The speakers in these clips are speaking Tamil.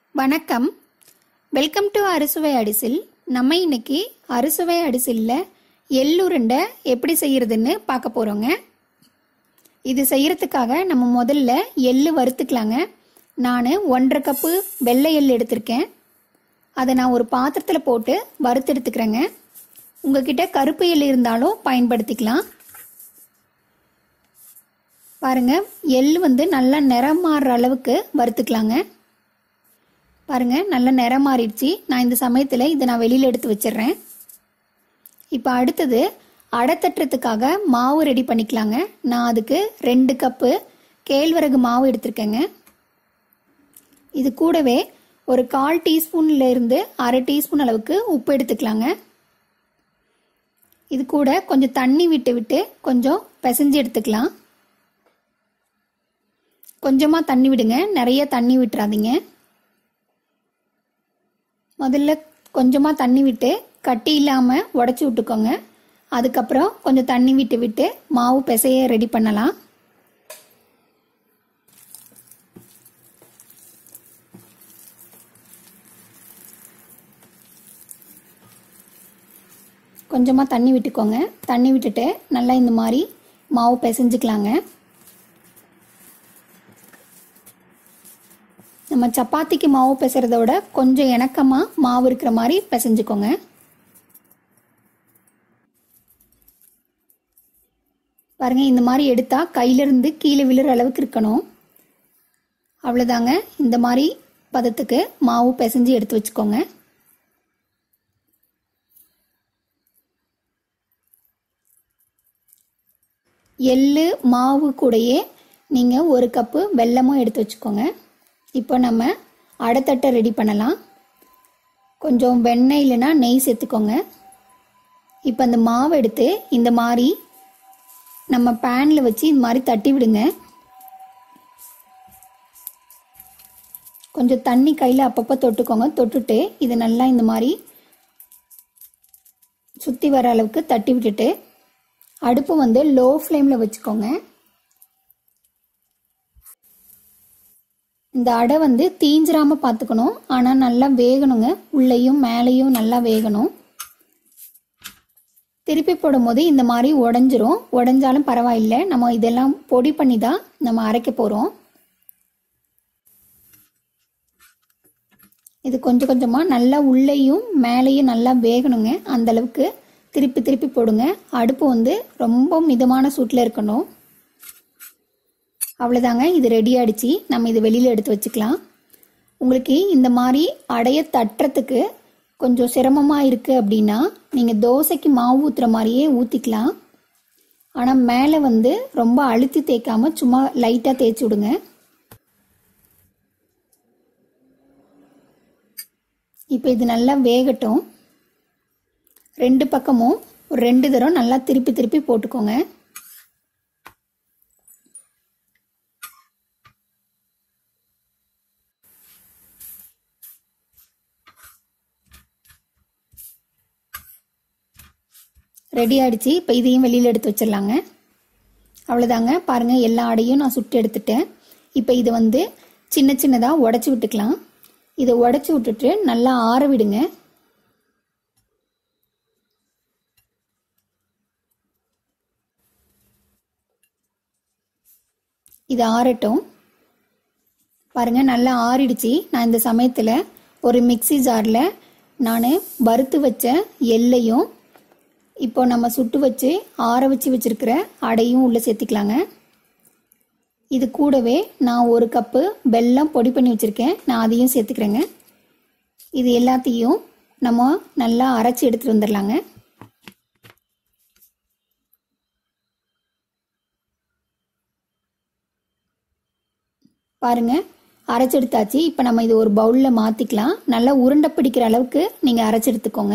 வணக்கம் வெல்கம் டு அறுசுவை அடிசில் நம்ம இன்னைக்கு அறுசுவை அடிசில்ல எள்ளுருண்டை எப்படி செய்யறதுன்னு பார்க்க போறோங்க இது செய்யறதுக்காக நம்ம முதல்ல எள்ளு வறுத்துக்கலாங்க நான் ஒன்றரை கப்பு வெள்ளை எள் எடுத்திருக்கேன் அதை நான் ஒரு பாத்திரத்தில் போட்டு வறுத்து எடுத்துக்கிறேங்க உங்ககிட்ட கருப்பு எள் இருந்தாலும் பயன்படுத்திக்கலாம் பாருங்க எள் வந்து நல்லா நிறம் மாறுற அளவுக்கு வறுத்துக்கலாங்க பாருங்க நல்லா நிறம் மாறிடுச்சு நான் இந்த சமயத்தில் இதை நான் வெளியில் எடுத்து வச்சிடுறேன் இப்போ அடுத்தது அடை தட்டுறதுக்காக மாவு ரெடி பண்ணிக்கலாங்க நான் அதுக்கு ரெண்டு கப்பு கேழ்வரகு மாவு எடுத்திருக்கேங்க இது கூடவே ஒரு கால் டீஸ்பூன்ல இருந்து அரை டீஸ்பூன் அளவுக்கு உப்பு எடுத்துக்கலாங்க இது கூட கொஞ்சம் தண்ணி விட்டு விட்டு கொஞ்சம் பிசைஞ்சு எடுத்துக்கலாம் கொஞ்சமாக தண்ணி விடுங்க நிறைய தண்ணி விட்டுறாதீங்க முதல்ல கொஞ்சமாக தண்ணி விட்டு கட்டி இல்லாமல் உடச்சி விட்டுக்கோங்க அதுக்கப்புறம் கொஞ்சம் தண்ணி விட்டு விட்டு மாவு பிசைய ரெடி பண்ணலாம் கொஞ்சமாக தண்ணி விட்டுக்கோங்க தண்ணி விட்டுட்டு நல்லா இந்த மாதிரி மாவு பிசைஞ்சுக்கலாங்க நம்ம சப்பாத்திக்கு மாவு பிசைறத விட கொஞ்சம் இணக்கமாக மாவு இருக்கிற மாதிரி பிசைஞ்சுக்கோங்க பாருங்க இந்த மாதிரி எடுத்தா கையிலிருந்து கீழே விழுற அளவுக்கு இருக்கணும் அவ்வளோதாங்க இந்த மாதிரி பதத்துக்கு மாவு பிசைஞ்சு எடுத்து வச்சுக்கோங்க எள்ளு மாவு கூடயே நீங்கள் ஒரு கப்பு வெல்லமும் எடுத்து வச்சுக்கோங்க இப்போ நம்ம அடைத்தட்டை ரெடி பண்ணலாம் கொஞ்சம் வெண்ணெய் இல்லைன்னா நெய் சேர்த்துக்கோங்க இப்போ அந்த மாவு எடுத்து இந்த மாதிரி நம்ம பேனில் வச்சு இந்த மாதிரி தட்டி விடுங்க கொஞ்சம் தண்ணி கையில் அப்பப்போ தொட்டுக்கோங்க தொட்டுட்டு இது நல்லா இந்த மாதிரி சுற்றி வர அளவுக்கு தட்டி விட்டுட்டு அடுப்பு வந்து லோ ஃப்ளேமில் வச்சுக்கோங்க இந்த அடை வந்து தீஞ்சிராம பார்த்துக்கணும் ஆனால் நல்லா வேகணுங்க உள்ளேயும் மேலேயும் நல்லா வேகணும் திருப்பி போடும்போது இந்த மாதிரி உடஞ்சிரும் உடஞ்சாலும் பரவாயில்லை நம்ம இதெல்லாம் பொடி பண்ணி தான் நம்ம அரைக்க போகிறோம் இது கொஞ்சம் கொஞ்சமாக நல்லா உள்ளேயும் மேலேயும் நல்லா வேகணுங்க அந்த அளவுக்கு திருப்பி திருப்பி போடுங்க அடுப்பு வந்து ரொம்ப மிதமான சூட்டில் இருக்கணும் அவ்வளோதாங்க இது ரெடி ஆகிடுச்சு நம்ம இது வெளியில் எடுத்து வச்சுக்கலாம் உங்களுக்கு இந்த மாதிரி அடைய தட்டுறதுக்கு கொஞ்சம் சிரமமாக இருக்குது அப்படின்னா நீங்கள் தோசைக்கு மாவு ஊற்றுற மாதிரியே ஊற்றிக்கலாம் ஆனால் மேலே வந்து ரொம்ப அழுத்தி தேய்க்காம சும்மா லைட்டாக தேய்ச்சி விடுங்க இப்போ இது நல்லா வேகட்டும் ரெண்டு பக்கமும் ஒரு ரெண்டு தரம் நல்லா திருப்பி திருப்பி போட்டுக்கோங்க ரெடி ஆயிடுச்சு இப்போ இதையும் வெளியில் எடுத்து வச்சிடலாங்க அவ்வளோதாங்க பாருங்கள் எல்லா அடையும் நான் சுட்டு எடுத்துட்டேன் இப்போ இதை வந்து சின்ன சின்னதாக உடச்சி விட்டுக்கலாம் இதை உடச்சி விட்டுட்டு நல்லா ஆற விடுங்க இது ஆறட்டும் பாருங்க நல்லா ஆறிடுச்சு நான் இந்த சமயத்தில் ஒரு மிக்சி ஜாரில் நான் வறுத்து வச்ச எல்லையும் இப்போ நம்ம சுட்டு வச்சு ஆற வச்சு வச்சிருக்கிற அடையும் உள்ளே சேர்த்திக்கலாங்க இது கூடவே நான் ஒரு கப்பு வெல்லம் பொடி பண்ணி வச்சுருக்கேன் நான் அதையும் சேர்த்துக்கிறேங்க இது எல்லாத்தையும் நம்ம நல்லா அரைச்சி எடுத்துகிட்டு வந்துடலாங்க பாருங்க அரைச்செடுத்தாச்சு இப்போ நம்ம இது ஒரு பவுலில் மாற்றிக்கலாம் நல்லா உருண்டை பிடிக்கிற அளவுக்கு நீங்கள் அரைச்செடுத்துக்கோங்க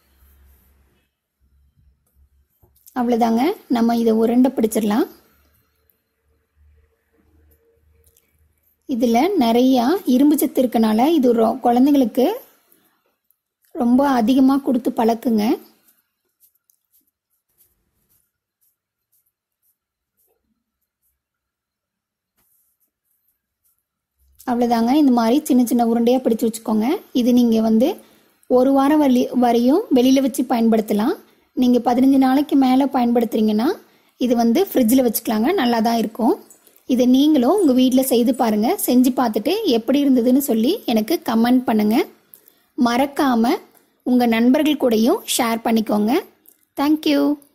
அவ்வளோதாங்க நம்ம இதை உருண்டை பிடிச்சிடலாம் இதில் நிறையா இரும்பு சத்து இருக்கனால இது ரொ குழந்தைங்களுக்கு ரொம்ப அதிகமாக கொடுத்து பழக்குங்க அவ்வளோதாங்க இந்த மாதிரி சின்ன சின்ன உருண்டையாக பிடிச்சு வச்சுக்கோங்க இது நீங்கள் வந்து ஒரு வாரம் வலி வரையும் வெளியில் வச்சு பயன்படுத்தலாம் நீங்கள் பதினஞ்சு நாளைக்கு மேலே பயன்படுத்துறீங்கன்னா இது வந்து ஃப்ரிட்ஜில் வச்சுக்கலாங்க நல்லா தான் இருக்கும் இதை நீங்களும் உங்கள் வீட்டில் செய்து பாருங்கள் செஞ்சு பார்த்துட்டு எப்படி இருந்ததுன்னு சொல்லி எனக்கு கமெண்ட் பண்ணுங்கள் மறக்காமல் உங்கள் நண்பர்கள் கூடயும் ஷேர் பண்ணிக்கோங்க தேங்க்யூ